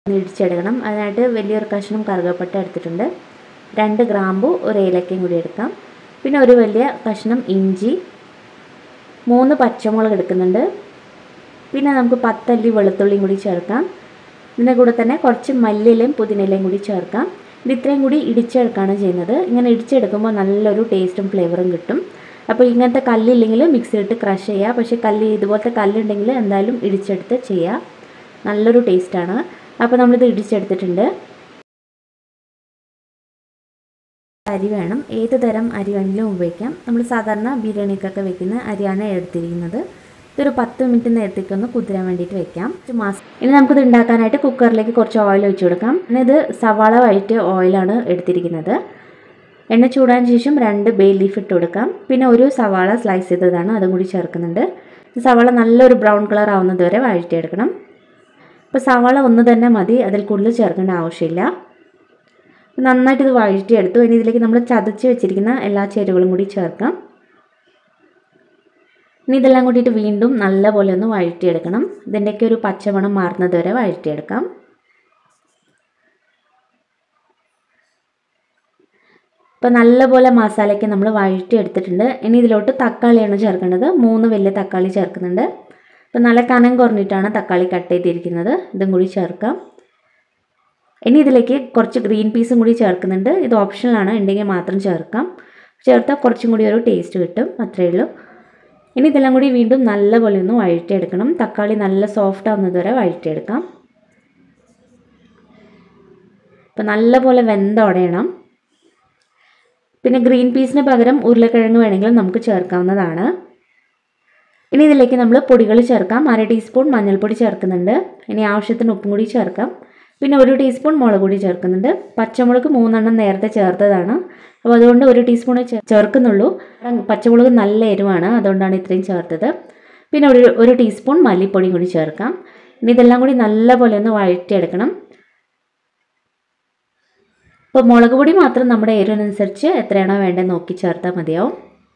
ഒന്ന് ഇടിച്ചെടുക്കണം അതിനായിട്ട് വലിയൊരു കഷ്ണം കറുകപ്പട്ട എടുത്തിട്ടുണ്ട് രണ്ട് ഗ്രാമ്പു ഒരു ഏലക്കയും കൂടി എടുക്കാം പിന്നെ ഒരു വലിയ കഷ്ണം ഇഞ്ചി മൂന്ന് പച്ചമുളക് എടുക്കുന്നുണ്ട് പിന്നെ നമുക്ക് പത്തല്ലി വെളുത്തുള്ളിയും കൂടി ചേർക്കാം ഇതിൻ്റെ കൂടെ തന്നെ കുറച്ച് മല്ലിയിലയും പുതിനയിലയും കൂടി ചേർക്കാം ഇത് ഇത്രയും കൂടി ഇടിച്ചെടുക്കുകയാണ് ചെയ്യുന്നത് ഇങ്ങനെ ഇടിച്ചെടുക്കുമ്പോൾ നല്ലൊരു ടേസ്റ്റും ഫ്ലേവറും കിട്ടും അപ്പോൾ ഇങ്ങനത്തെ കല്ലില്ലെങ്കിൽ മിക്സിയിലിട്ട് ക്രഷ് ചെയ്യുക പക്ഷേ കല്ല് ഇതുപോലത്തെ കല്ലുണ്ടെങ്കിൽ എന്തായാലും ഇടിച്ചെടുത്ത് ചെയ്യുക നല്ലൊരു ടേസ്റ്റാണ് അപ്പോൾ നമ്മളിത് ഇടിച്ചെടുത്തിട്ടുണ്ട് അരി വേണം ഏത് തരം അരി വേണമെങ്കിലും ഉപയോഗിക്കാം നമ്മൾ സാധാരണ ബിരിയാണിക്കൊക്കെ വെക്കുന്ന അരിയാണ് എടുത്തിരിക്കുന്നത് ഇതൊരു പത്ത് മിനിറ്റ് നേരത്തേക്കൊന്ന് കുതിരാൻ വേണ്ടിയിട്ട് വെക്കാം മാസം ഇനി നമുക്കിത് ഉണ്ടാക്കാനായിട്ട് കുക്കറിലേക്ക് കുറച്ച് ഓയിൽ ഒഴിച്ചു കൊടുക്കാം പിന്നെ ഇത് സവാള വഴറ്റ് ഓയിലാണ് എടുത്തിരിക്കുന്നത് എണ്ണ ചൂടാൻ ശേഷം രണ്ട് ബേ ലീഫ് ഇട്ട് കൊടുക്കാം പിന്നെ ഒരു സവാള സ്ലൈസ് ചെയ്തതാണ് അതും കൂടി ചേർക്കുന്നുണ്ട് സവാള നല്ലൊരു ബ്രൗൺ കളർ ആവുന്നത് വരെ വഴറ്റിയെടുക്കണം അപ്പോൾ സവാള ഒന്ന് തന്നെ മതി അതിൽ കൂടുതൽ ചേർക്കേണ്ട ആവശ്യമില്ല നന്നായിട്ട് ഇത് വഴറ്റിയെടുത്തു ഇനി ഇതിലേക്ക് നമ്മൾ ചതച്ച് വെച്ചിരിക്കുന്ന എല്ലാ ചേരുവകളും കൂടി ചേർക്കാം ഇനി ഇതെല്ലാം കൂട്ടിയിട്ട് വീണ്ടും നല്ലപോലെ ഒന്ന് വഴറ്റിയെടുക്കണം ഇതിൻ്റെയൊക്കെ ഒരു പച്ചമണം മാറുന്നത് വരെ വഴറ്റിയെടുക്കാം ഇപ്പോൾ നല്ലപോലെ മസാലയ്ക്ക് നമ്മൾ വഴറ്റി എടുത്തിട്ടുണ്ട് ഇനി ഇതിലോട്ട് തക്കാളിയാണ് ചേർക്കേണ്ടത് മൂന്ന് വലിയ തക്കാളി ചേർക്കുന്നുണ്ട് ഇപ്പോൾ നല്ല കനം കുറഞ്ഞിട്ടാണ് തക്കാളി കട്ട് ചെയ്തിരിക്കുന്നത് ഇതും കൂടി ചേർക്കാം ഇനി ഇതിലേക്ക് കുറച്ച് ഗ്രീൻ പീസും കൂടി ചേർക്കുന്നുണ്ട് ഇത് ഓപ്ഷണലാണ് ഉണ്ടെങ്കിൽ മാത്രം ചേർക്കാം ചേർത്താൽ കുറച്ചും കൂടി ഒരു ടേസ്റ്റ് കിട്ടും അത്രയേ ഉള്ളൂ ഇനി ഇതെല്ലാം കൂടി വീണ്ടും നല്ലപോലെ ഒന്ന് വഴറ്റിയെടുക്കണം തക്കാളി നല്ല സോഫ്റ്റ് ആവുന്നത് വരെ വഴറ്റിയെടുക്കാം ഇപ്പം നല്ലപോലെ വെന്തോടയണം പിന്നെ ഗ്രീൻ പീസിന് പകരം ഉരുളക്കിഴങ്ങ് വേണമെങ്കിലും നമുക്ക് ചേർക്കാവുന്നതാണ് ഇനി ഇതിലേക്ക് നമ്മൾ പൊടികൾ ചേർക്കാം അര ടീസ്പൂൺ മഞ്ഞൾപ്പൊടി ചേർക്കുന്നുണ്ട് ഇനി ആവശ്യത്തിന് ഉപ്പും കൂടി ചേർക്കാം പിന്നെ ഒരു ടീസ്പൂൺ മുളക് പൊടി ചേർക്കുന്നുണ്ട് പച്ചമുളക് മൂന്നെണ്ണം നേരത്തെ ചേർത്തതാണ് അപ്പോൾ അതുകൊണ്ട് ഒരു ടീസ്പൂൺ ചേർക്കുന്നുള്ളൂ പച്ചമുളക് നല്ല എരിവാണ് അതുകൊണ്ടാണ് ഇത്രയും ചേർത്തത് പിന്നെ ഒരു ഒരു ടീസ്പൂൺ മല്ലിപ്പൊടി കൂടി ചേർക്കാം ഇനി ഇതെല്ലാം കൂടി നല്ലപോലെ ഒന്ന് വഴറ്റിയെടുക്കണം അപ്പോൾ മുളക് പൊടി മാത്രം നമ്മുടെ എരിവിനനുസരിച്ച് എത്രയാണോ വേണ്ടത് നോക്കി ചേർത്താൽ മതിയാവും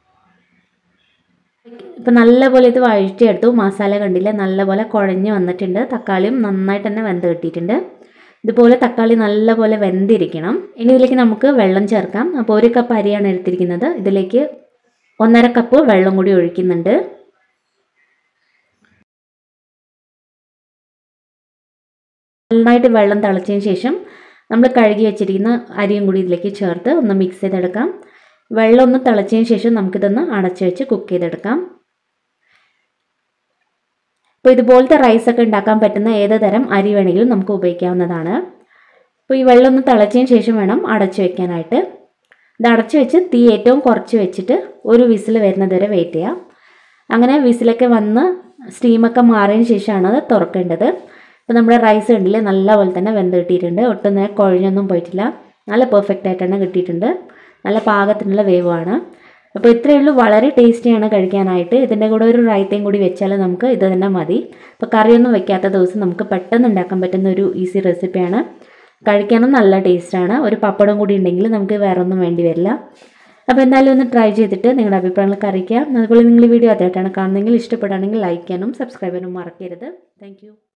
ഇപ്പം നല്ലപോലെ ഇത് വഴറ്റിയെടുത്തു മസാല കണ്ടില്ല നല്ലപോലെ കുഴഞ്ഞ് വന്നിട്ടുണ്ട് തക്കാളിയും നന്നായിട്ട് തന്നെ വെന്ത് കിട്ടിയിട്ടുണ്ട് ഇതുപോലെ തക്കാളി നല്ലപോലെ വെന്തിരിക്കണം ഇനി ഇതിലേക്ക് നമുക്ക് വെള്ളം ചേർക്കാം അപ്പോൾ ഒരു കപ്പ് അരിയാണ് എടുത്തിരിക്കുന്നത് ഇതിലേക്ക് ഒന്നര കപ്പ് വെള്ളം കൂടി ഒഴിക്കുന്നുണ്ട് നന്നായിട്ട് വെള്ളം തിളച്ചതിന് ശേഷം നമ്മൾ കഴുകി വെച്ചിരിക്കുന്ന അരിയും കൂടി ഇതിലേക്ക് ചേർത്ത് ഒന്ന് മിക്സ് ചെയ്തെടുക്കാം വെള്ളം ഒന്ന് തിളച്ചതിന് ശേഷം നമുക്കിതൊന്ന് അടച്ചു വെച്ച് കുക്ക് ചെയ്തെടുക്കാം അപ്പോൾ ഇതുപോലത്തെ റൈസൊക്കെ ഉണ്ടാക്കാൻ പറ്റുന്ന ഏത് തരം അരി വേണമെങ്കിലും നമുക്ക് ഉപയോഗിക്കാവുന്നതാണ് അപ്പോൾ ഈ വെള്ളം ഒന്ന് തിളച്ചതിന് ശേഷം വേണം അടച്ചു വെക്കാനായിട്ട് ഇത് അടച്ചു വെച്ച് തീ ഏറ്റവും കുറച്ച് വെച്ചിട്ട് ഒരു വിസിൽ വരുന്നത് വരെ വെയിറ്റ് ചെയ്യാം അങ്ങനെ വിസിലൊക്കെ വന്ന് സ്റ്റീമൊക്കെ മാറിയതിന് ശേഷമാണ് അത് തുറക്കേണ്ടത് അപ്പോൾ നമ്മുടെ റൈസ് ഉണ്ടല്ലേ നല്ലപോലെ തന്നെ വെന്ത് കിട്ടിയിട്ടുണ്ട് ഒട്ടും നേരം കുഴഞ്ഞൊന്നും പോയിട്ടില്ല നല്ല പെർഫെക്റ്റ് ആയിട്ട് തന്നെ കിട്ടിയിട്ടുണ്ട് നല്ല പാകത്തിനുള്ള വേവാണ് അപ്പോൾ ഇത്രയേ ഉള്ളൂ വളരെ ടേസ്റ്റിയാണ് കഴിക്കാനായിട്ട് ഇതിൻ്റെ കൂടെ ഒരു റൈത്തയും കൂടി വെച്ചാൽ നമുക്ക് ഇത് തന്നെ മതി അപ്പോൾ കറിയൊന്നും വെക്കാത്ത ദിവസം നമുക്ക് പെട്ടെന്ന് ഉണ്ടാക്കാൻ പറ്റുന്ന ഒരു ഈസി റെസിപ്പിയാണ് കഴിക്കാനും നല്ല ടേസ്റ്റാണ് ഒരു പപ്പടം കൂടി ഉണ്ടെങ്കിൽ നമുക്ക് വേറെ ഒന്നും വേണ്ടി വരില്ല അപ്പോൾ എന്തായാലും ഒന്ന് ട്രൈ ചെയ്തിട്ട് നിങ്ങളുടെ അഭിപ്രായങ്ങളൊക്കെ അറിയിക്കാം അതുപോലെ നിങ്ങൾ ഈ വീഡിയോ ആദ്യമായിട്ടാണ് കാണുന്നതെങ്കിൽ ഇഷ്ടപ്പെടുകയാണെങ്കിൽ ലൈക്ക് ചെയ്യാനും സബ്സ്ക്രൈബ് ചെയ്യാനും മറക്കരുത് താങ്ക്